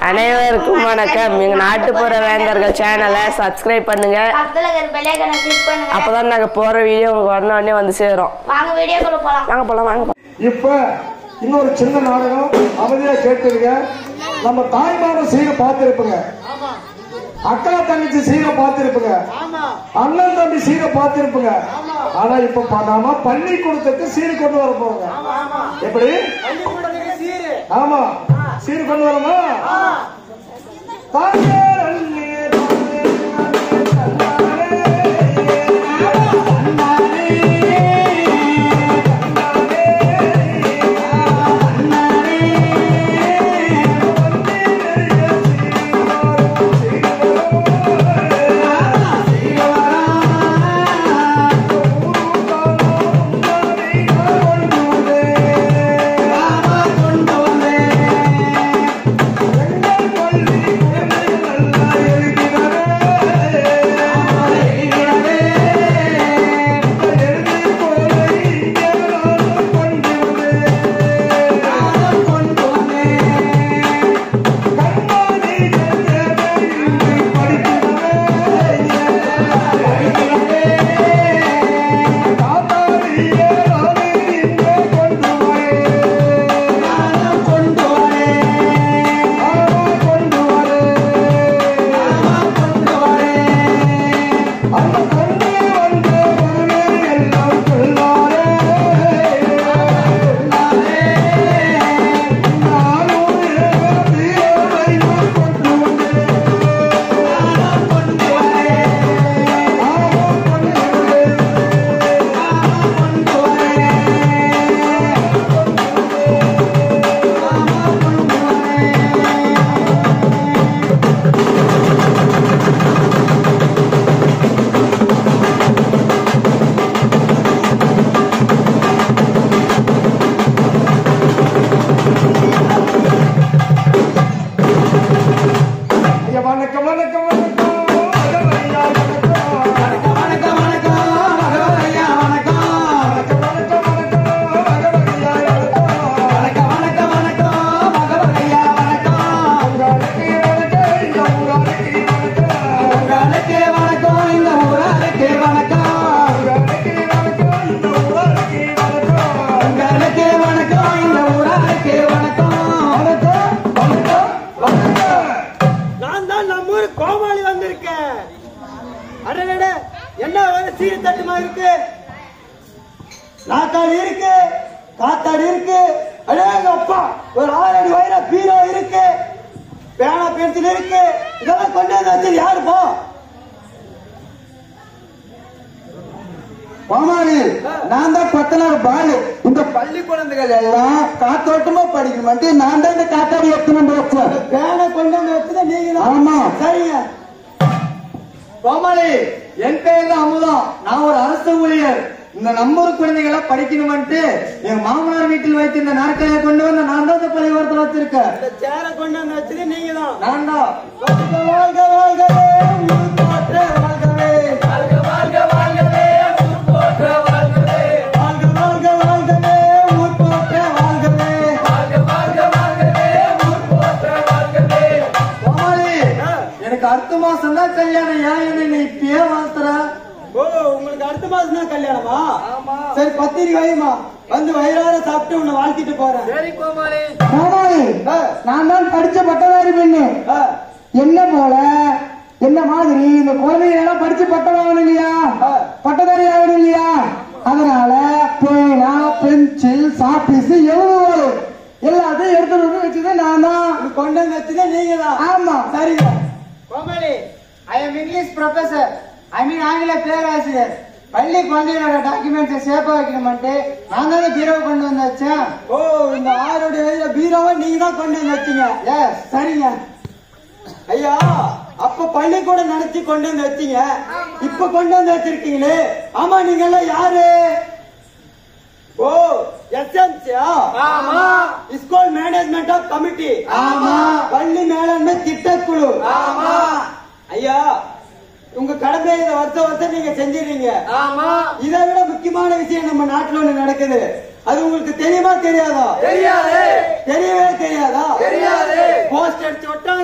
அனைவருக்கும் வணக்கம் எங்க நாட்டுப்புற வேந்தர்கள் சேனலை சப்ஸ்கிரைப் பண்ணுங்க பக்கத்துல இருக்கிற பெல்லைக்கனை கிளிக் பண்ணுங்க அப்பதான் நாங்க போற வீடியோ உங்களுக்கு வந்த உடனே வந்து சேரும் வாங்க வீடியோக்குள்ள போலாம் வாங்க போலாம் வாங்க போலாம். இப்ப இன்னொரு சின்ன நாடகம் அமைதியா கேட்டுருங்க நம்ம தாய்மாரும் சீர பார்த்திருப்பங்க அக்கா தங்கச்சி சீர பார்த்திருப்பங்க அண்ணன் தம்பி சீர பார்த்திருப்பங்க ஆனா இப்ப பண்ணாம பள்ளிக்கூடத்துக்கு சீர் கொண்டு வர போறோங்க எப்படி ஆமா சீர் கொண்டு வரமா தாயே அண்ணே, தாயே அண்ணே, தன்னாலே, ஐயா, வணக்கம் வணக்கம் வணக்கம் ஐயா, வணக்கம் வணக்கம் வணக்கம் ஐயா, வணக்கம் உங்களுக்கு வணக்கம், இந்த ஊராருக்கு வணக்கம். உங்களுக்கு வணக்கம், இந்த ஊராருக்கு வணக்கம். வணக்கம், வணக்கம், வணக்கம். நான் தான் நம்ம ஊர் கோமாளி வந்திருக்கேன் அடடட என்ன வேற சீரி தட்டுமா இருக்கு நாத்தாடி இருக்கு காத்தாடி இருக்கு அடே எங்க அப்பா ஒரு ஆறு அடி வயிற பீரோ இருக்கு பேனா பென்சில் இருக்கு இதெல்லாம் கொண்டு வந்து வச்சது யாருப்பா மாமாளி நான் தான் பத்தனார் பாலு இந்த பள்ளி குழந்தைகள் எல்லாம் காத்தோட்டமா படிக்கணும்ட்டு நான் தான் இந்த காத்தாடி எடுத்துன்னு வந்து வச்சேன் பேனா கொண்டு வந்து வச்சது நீங்க தான் ஆமா சரிங்க கோமாளி என் பேர் தான் அமுதம் நான் ஒரு அரசு ஊழியர் இந்த நம்பூர் குழந்தைகளை படிக்கணும்ட்டு எங்க மாமனார் வீட்டில் வைத்து இந்த நாற்காலியை கொண்டு வந்து நான் தான் இந்த பள்ளிக்கூடத்தில் வச்சிருக்கேன் இந்த சேரை கொண்டு வந்து வச்சது நீங்க தான் நான் தான் வாழ்க வாழ்க வாழ்கவே ஊர் போற்ற வாழ்கவே வாழ்க வாழ்க வாழ்கவே ஊர் போற்ற வாழ்கவே வாழ்க வாழ்க வாழ்கவே ஊர் போற்ற வாழ்கவே வாழ்க வாழ்க வாழ்கவே ஊர் போற்ற வாழ்கவே கோமாளி எனக்கு அடுத்த மாசம் தான் கல்யாணம் ஏன் என்னை நீ இப்பயே வாழ்த்துற ஓ உங்களுக்கு அடுத்த மாசம் தான் கல்யாணமா சரி பத்திரிக்கை வைமா வந்து வயிறார சாப்பிட்டு உன்னை வாழ்த்திட்டு போறேன் சரி கோமாளி கோமாளி நான் தான் படிச்ச பட்டதாரி பெண்ணு என்ன போல என்ன மாதிரி இந்த குழந்தைங்க எல்லாம் படிச்சு பட்டம் வாங்கணும் இல்லையா பட்டதாரி ஆகணும் இல்லையா அதனால பேனா பென்சில் சாப்பீஸ் எழுதுவாரு எல்லாத்தையும் எடுத்துட்டு வந்து வச்சது நான் தான் கொண்டு வந்து வச்சதே நீங்க தான் ஆமா சரிங்க கோமாளி I am English professor I mean ஆங்கில பேராசிரியர் பள்ளி குழந்தைகளோட டாக்குமெண்ட்ஸை சேஃபா வைக்கணும்ட்டு நான் தானே பீரோவை கொண்டு வந்து வச்சேன் ஓ இந்த ஆறுடைய வயதுல பீரோவை நீங்க தான் கொண்டு வந்து வச்சீங்க எஸ் சரிங்க ஐயா அப்ப பள்ளிக்கூடம் நடத்தி கொண்டு வந்து வச்சீங்க இப்ப கொண்டு வந்து வச்சிருக்கீங்களே ஆமா நீங்க எல்லாம் யாரு ஓ எஸ்எம்சியா ஆமா ஸ்கூல் மேனேஜ்மெண்ட் ஆஃப் கமிட்டி ஆமா பள்ளி மேலாண்மை திட்டக்குழு ஆமா ஐயா உங்க கடமையை இதை வருஷம் வருஷம் நீங்க செஞ்சிடுறீங்க ஆமா இதை விட முக்கியமான விஷயம் நம்ம நாட்டுல ஒண்ணு நடக்குது அது உங்களுக்கு தெரியுமா தெரியாதா தெரியாது தெரியவே தெரியாதா தெரியாது போஸ்ட் அடிச்சு விட்டாங்க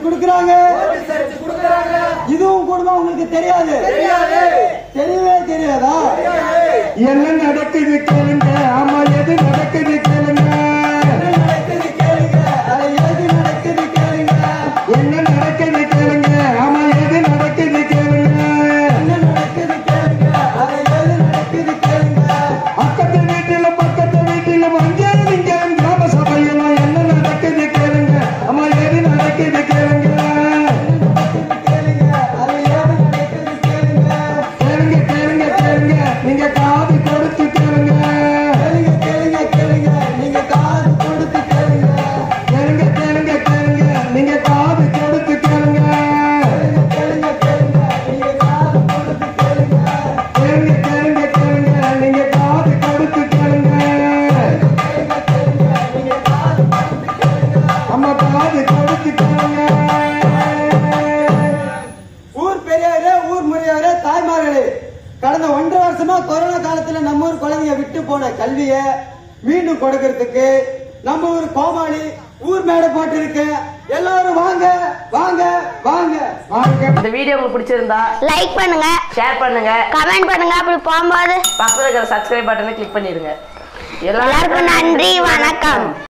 கொடுக்கறாங்க இதுவும் குடும்பம் உங்களுக்கு தெரியாது தெரியவே தெரியாதா என்ன நடக்குது கேளுங்க ஆமா எது நடக்குது கேளுங்க என்ன நடக்குது கேளுங்க அது எது நடக்குது கேளுங்க என்ன நடக்குது கேளுங்க ஆமா எது நடக்குது கேளுங்க என்ன நடக்குது கேளுங்க அது எது நடக்குது கேளுங்க பக்கத்து வீட்டுல பக்கத்து வீட்டுல வஞ்சம் நீங்களும் கிராம சபையெல்லாம் என்ன நடக்குது கேளுங்க ஆமா எது நடக்குது கேளுங்க கேளுங்க அது எது நடக்குது கேளுங்க கேளுங்க கேளுங்க கேளுங்க நீங்க காது கொடுத்து கேளுங்க கேளுங்க கேளுங்க கேளுங்க நீங்க காது கொடுத்து கேளுங்க கேளுங்க கேளுங்க கேளுங்க நீங்க காது கொடுத்து கேளுங்க கேளுங்க கேளுங்க நீங்க காது கொடுத்து கேளுங்க கேளுங்க கேளுங்க கேளுங்க நீங்க காது கொடுத்து கேளுங்க கேளுங்க கேளுங்க நீங்க காது கொடுத்து கேளுங்க அம்மா காது கொடுத்து கேளுங்க ஊர் பெரியவரே ஊர் முறையவரே தாய்மார்களே கடந்த ஒன்றரை வருஷமா கொரோனா காலத்துல நம்ம ஊர் குழந்தைங்க விட்டு போன கல்வியை மீண்டும் கொடுக்கறதுக்கு நம்ம ஊர் கோமாளி ஊர் மேடை போட்டு இருக்கு எல்லாரும் வாங்க வாங்க வாங்க வாங்க இந்த வீடியோ உங்களுக்கு பிடிச்சிருந்தா லைக் பண்ணுங்க ஷேர் பண்ணுங்க கமெண்ட் பண்ணுங்க அப்படி போகும்போது பக்கத்துல இருக்கிற சப்ஸ்கிரைப் பட்டனை கிளிக் பண்ணிருங்க எல்லாருக்கும் நன்றி வணக்கம்